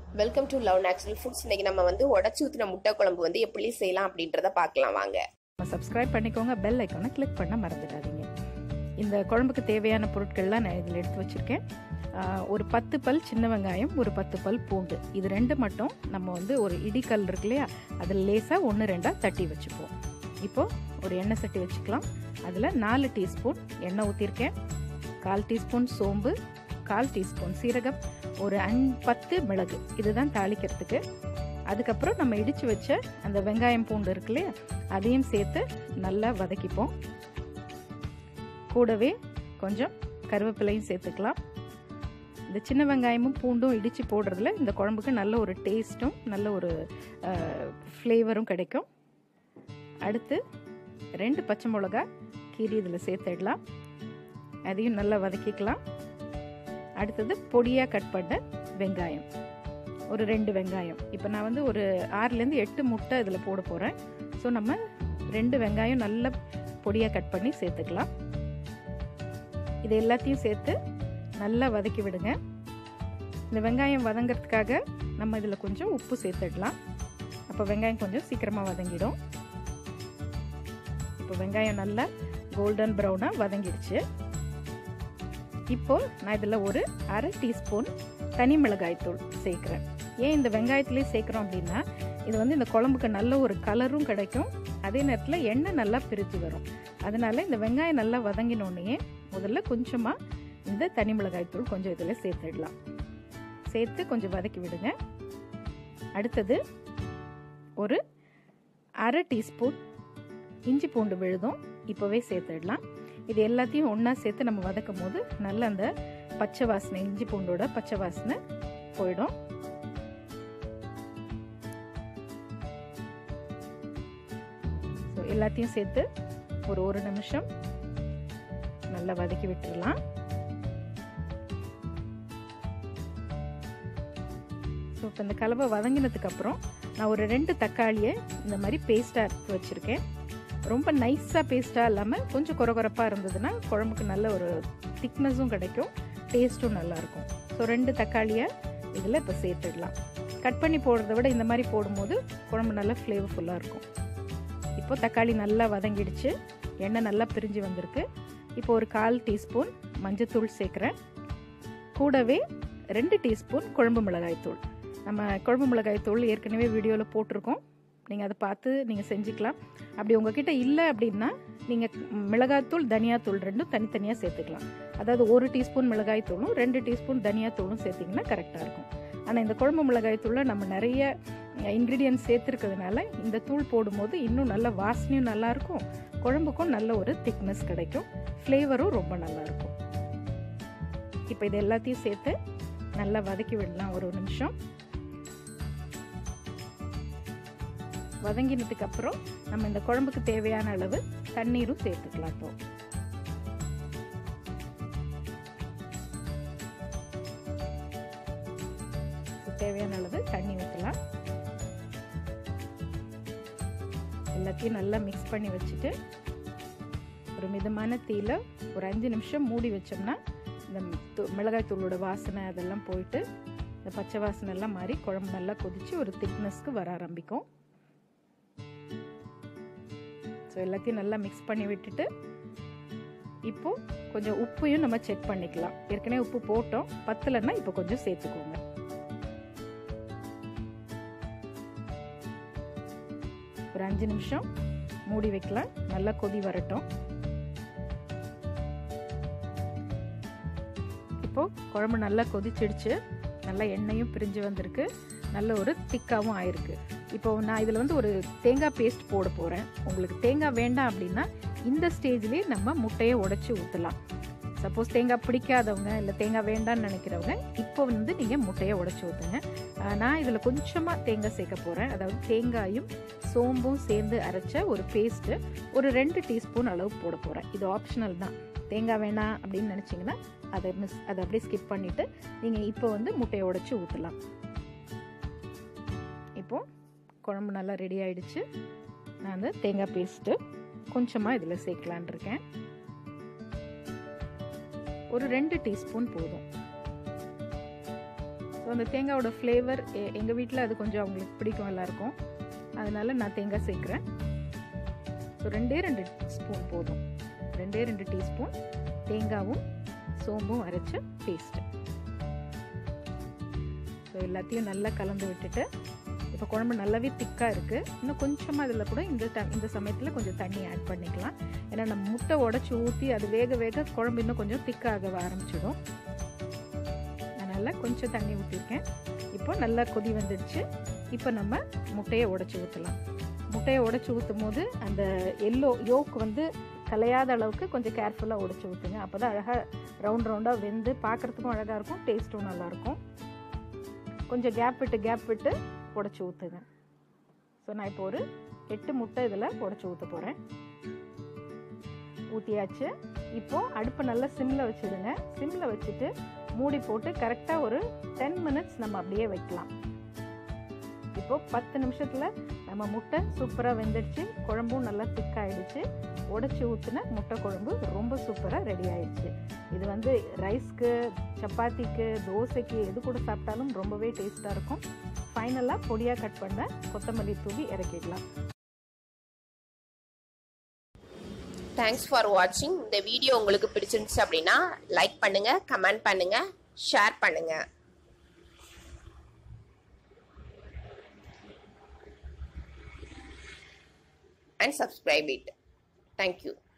Welcome to love natural foods இன்னைக்கு நம்ம வந்து உடச்சி ஊற்றின முட்டை குழம்பு வந்து எப்படி செய்யலாம் அப்படின்றத பார்க்கலாம் வாங்க சப்ஸ்கிரைப் பண்ணிக்கோங்க பெல் ஐக்கானை கிளிக் பண்ண மறந்துடாதீங்க இந்த குழம்புக்கு தேவையான பொருட்கள்லாம் நான் இதில் எடுத்து வச்சுருக்கேன் ஒரு பத்து பல் சின்ன வெங்காயம் ஒரு பத்து பல் பூண்டு இது ரெண்டு மட்டும் நம்ம வந்து ஒரு இடிக்கல் இருக்கு இல்லையா அதில் லேசாக ஒன்று ரெண்டாக தட்டி வச்சுப்போம் இப்போது ஒரு எண்ணெய் சட்டி வச்சுக்கலாம் அதில் நாலு டீஸ்பூன் எண்ணெய் ஊற்றிருக்கேன் கால் டீஸ்பூன் சோம்பு கால் டீஸ்பூன் சீரகம் ஒரு அஞ் பத்து மிளகு இதுதான் தாளிக்கிறதுக்கு அதுக்கப்புறம் நம்ம இடித்து வச்ச அந்த வெங்காயம் பூண்டு இருக்கு இல்லையா அதையும் சேர்த்து நல்லா வதக்கிப்போம் கூடவே கொஞ்சம் கருவேப்பிலையும் சேர்த்துக்கலாம் இந்த சின்ன வெங்காயமும் பூண்டும் இடித்து போடுறதுல இந்த குழம்புக்கு நல்ல ஒரு டேஸ்ட்டும் நல்ல ஒரு ஃப்ளேவரும் கிடைக்கும் அடுத்து ரெண்டு பச்சை மிளகா கீரி இதில் சேர்த்துடலாம் அதையும் நல்லா வதக்கிக்கலாம் அடுத்தது பொடியாக கட் பண்ண வெங்காயம் ஒரு ரெண்டு வெங்காயம் இப்போ நான் வந்து ஒரு ஆறுலேருந்து எட்டு முட்டை இதில் போட போகிறேன் ஸோ நம்ம ரெண்டு வெங்காயம் நல்லா பொடியாக கட் பண்ணி சேர்த்துக்கலாம் இது எல்லாத்தையும் சேர்த்து நல்லா வதக்கி விடுங்க இந்த வெங்காயம் வதங்கிறதுக்காக நம்ம இதில் கொஞ்சம் உப்பு சேர்த்துடலாம் அப்போ வெங்காயம் கொஞ்சம் சீக்கிரமாக வதங்கிடும் இப்போ வெங்காயம் நல்லா கோல்டன் ப்ரௌனாக வதங்கிடுச்சு இப்போ நான் இதில் ஒரு அரை டீஸ்பூன் தனி மிளகாய் தூள் சேர்க்குறேன் ஏன் இந்த வெங்காயத்துலேயே சேர்க்குறோம் அப்படின்னா இது வந்து இந்த குழம்புக்கு நல்ல ஒரு கலரும் கிடைக்கும் அதே நேரத்தில் எண்ணெய் நல்லா பிரித்து வரும் அதனால இந்த வெங்காயம் நல்லா வதங்கினோடனே முதல்ல கொஞ்சமாக இந்த தனி மிளகாய் தூள் கொஞ்சம் இதில் சேர்த்துடலாம் சேர்த்து கொஞ்சம் வதக்கி விடுங்க அடுத்தது ஒரு அரை டீஸ்பூன் இஞ்சி பூண்டு விழுதும் இப்போவே சேர்த்துடலாம் இது எல்லாத்தையும் ஒன்றா சேர்த்து நம்ம வதக்கும் போது நல்ல அந்த பச்சை வாசனை இஞ்சி பூண்டோட பச்சை வாசனை போயிடும் ஸோ எல்லாத்தையும் சேர்த்து ஒரு ஒரு நிமிஷம் நல்லா வதக்கி விட்டுடலாம் ஸோ இப்போ இந்த கலவை வதங்கினதுக்கு அப்புறம் நான் ஒரு ரெண்டு தக்காளியை இந்த மாதிரி பேஸ்ட்டாக எடுத்து வச்சுருக்கேன் ரொம்ப நைஸாக பேஸ்ட்டாக இல்லாமல் கொஞ்சம் குறகுறப்பாக இருந்ததுன்னா குழம்புக்கு நல்ல ஒரு திக்னஸும் கிடைக்கும் டேஸ்ட்டும் நல்லாயிருக்கும் ஸோ ரெண்டு தக்காளியை இதில் இப்போ சேர்த்துடலாம் கட் பண்ணி போடுறத விட இந்த மாதிரி போடும்போது குழம்பு நல்லா ஃப்ளேவர்ஃபுல்லாக இருக்கும் இப்போ தக்காளி நல்லா வதங்கிடுச்சு எண்ணெய் நல்லா பிரிஞ்சு வந்திருக்கு இப்போ ஒரு கால் டீஸ்பூன் மஞ்சத்தூள் சேர்க்குறேன் கூடவே ரெண்டு டீஸ்பூன் குழம்பு மிளகாய் தூள் நம்ம குழம்பு மிளகாய் தூள் ஏற்கனவே வீடியோவில் போட்டிருக்கோம் நீங்கள் அதை பார்த்து நீங்கள் செஞ்சுக்கலாம் அப்படி உங்ககிட்ட இல்லை அப்படின்னா நீங்கள் மிளகாய்த்தூள் தனியாத்தூள் ரெண்டும் தனித்தனியாக சேர்த்துக்கலாம் அதாவது ஒரு டீஸ்பூன் மிளகாய் தூளும் ரெண்டு டீஸ்பூன் தனியாத்தூளும் சேர்த்திங்கன்னா கரெக்டாக இருக்கும் ஆனால் இந்த குழம்பு மிளகாய் தூளில் நம்ம நிறைய இன்க்ரீடியன்ஸ் சேர்த்துருக்கிறதுனால இந்த தூள் போடும்போது இன்னும் நல்ல வாசனையும் நல்லாயிருக்கும் குழம்புக்கும் நல்ல ஒரு திக்னஸ் கிடைக்கும் ஃப்ளேவரும் ரொம்ப நல்லாயிருக்கும் இப்போ இது எல்லாத்தையும் சேர்த்து நல்லா வதக்கி விடலாம் ஒரு நிமிஷம் வதங்கினதுக்கு அப்புறம் நம்ம இந்த குழம்புக்கு தேவையான அளவு தண்ணீரும் சேர்த்துக்கலாம் இப்போ தேவையான அளவு தண்ணி ஊற்றலாம் எல்லாத்தையும் நல்லா மிக்ஸ் பண்ணி வச்சுட்டு ஒரு மிதமான தீயில ஒரு அஞ்சு நிமிஷம் மூடி வச்சோம்னா இந்த மிளகாய் தூளோட வாசனை அதெல்லாம் போயிட்டு இந்த பச்சை வாசனை எல்லாம் மாறி குழம்பு நல்லா கொதித்து ஒரு திக்னஸ்க்கு வர ஆரம்பிக்கும் ஸோ எல்லாத்தையும் நல்லா மிக்ஸ் பண்ணி விட்டுட்டு இப்போ கொஞ்சம் உப்பையும் நம்ம செக் பண்ணிக்கலாம் ஏற்கனவே உப்பு போட்டோம் பத்தலைன்னா இப்போ கொஞ்சம் சேர்த்துக்கோங்க ஒரு அஞ்சு நிமிஷம் மூடி வைக்கலாம் நல்லா கொதி வரட்டும் இப்போ குழம்பு நல்லா கொதிச்சிடுச்சு நல்லா எண்ணெயும் பிரிஞ்சு வந்திருக்கு நல்ல ஒரு திக்காகவும் ஆயிருக்கு இப்போ நான் இதில் வந்து ஒரு தேங்காய் பேஸ்ட் போட போகிறேன் உங்களுக்கு தேங்காய் வேண்டாம் அப்படின்னா இந்த ஸ்டேஜ்லேயே நம்ம முட்டையை உடச்சி ஊற்றலாம் சப்போஸ் தேங்காய் பிடிக்காதவங்க இல்லை தேங்காய் வேண்டாம்னு நினைக்கிறவங்க இப்போ வந்து நீங்கள் முட்டையை உடச்சி ஊற்றுங்க நான் இதில் கொஞ்சமாக தேங்காய் சேர்க்க போகிறேன் அதாவது தேங்காயும் சோம்பும் சேர்ந்து அரைச்ச ஒரு பேஸ்ட்டு ஒரு ரெண்டு டீஸ்பூன் அளவு போட போகிறேன் இது ஆப்ஷனல் தான் தேங்காய் வேணாம் அப்படின்னு நினச்சிங்கன்னா அதை மிஸ் அதை அப்படியே ஸ்கிப் பண்ணிவிட்டு நீங்கள் இப்போ வந்து முட்டையை உடச்சி ஊற்றலாம் இப்போது குழம்பு நல்லா ரெடி ஆயிடுச்சு நான் அந்த தேங்காய் பேஸ்ட்டு கொஞ்சமாக இதில் சேர்க்கலான் இருக்கேன் ஒரு ரெண்டு டீஸ்பூன் போதும் ஸோ அந்த தேங்காயோட ஃப்ளேவர் எங்கள் வீட்டில் அது கொஞ்சம் அவங்களுக்கு பிடிக்கும் எல்லாருக்கும் அதனால நான் தேங்காய் சேர்க்குறேன் ஸோ ரெண்டே ரெண்டு ஸ்பூன் போதும் ரெண்டே ரெண்டு டீஸ்பூன் தேங்காவும் சோம்பும் அரைச்ச பேஸ்ட்டு ஸோ எல்லாத்தையும் நல்லா கலந்து விட்டுட்டு இப்போ குழம்பு நல்லாவே திக்காக இருக்குது இன்னும் கொஞ்சமாக இதில் கூட இந்த ட இந்த சமயத்தில் கொஞ்சம் தண்ணி ஆட் பண்ணிக்கலாம் ஏன்னா நம்ம முட்டை உடச்சி ஊற்றி அது வேக வேக குழம்பு இன்னும் கொஞ்சம் திக்காக ஆரம்பிச்சிடும் அதனால் கொஞ்சம் தண்ணி ஊற்றிருக்கேன் இப்போ நல்லா கொதி வந்துடுச்சு இப்போ நம்ம முட்டையை உடச்சி ஊற்றலாம் முட்டையை உடச்சி ஊற்றும் போது அந்த எல்லோ யோக் வந்து கலையாத அளவுக்கு கொஞ்சம் கேர்ஃபுல்லாக உடச்சி ஊற்றுங்க அப்போ தான் அழகாக ரவுண்ட் ரவுண்டாக வெந்து பார்க்குறதுக்கும் அழகாக இருக்கும் டேஸ்ட்டும் நல்லாயிருக்கும் கொஞ்சம் கேப் விட்டு கேப் விட்டு உடச்சி ஊற்றுங்க ஸோ நான் இப்போ ஒரு எட்டு முட்டை இதில் உடச்சி ஊற்ற போகிறேன் ஊற்றியாச்சு இப்போது அடுப்பை நல்லா சிம்மில் வச்சுடுங்க சிம்மில் வச்சுட்டு மூடி போட்டு கரெக்டாக ஒரு டென் மினிட்ஸ் நம்ம அப்படியே வைக்கலாம் இப்போது பத்து நிமிஷத்தில் நம்ம முட்டை சூப்பராக வெந்துடுச்சு குழம்பும் நல்லா திக்காயிடுச்சு உடச்சி ஊற்றின முட்டை குழம்பு ரொம்ப சூப்பராக ரெடி ஆயிடுச்சு இது வந்து ரைஸ்க்கு சப்பாத்திக்கு தோசைக்கு எது கூட சாப்பிட்டாலும் ரொம்பவே டேஸ்ட்டாக இருக்கும் ஃபைனலாக பொடியாக கட் பண்ண கொத்தமல்லி தூவி இறக்கிடலாம் தேங்க்ஸ் ஃபார் வாட்சிங் இந்த வீடியோ உங்களுக்கு பிடிச்சிருந்துச்சு அப்படின்னா லைக் பண்ணுங்க கமெண்ட் பண்ணுங்க ஷேர் பண்ணுங்க and subscribe it. Thank you.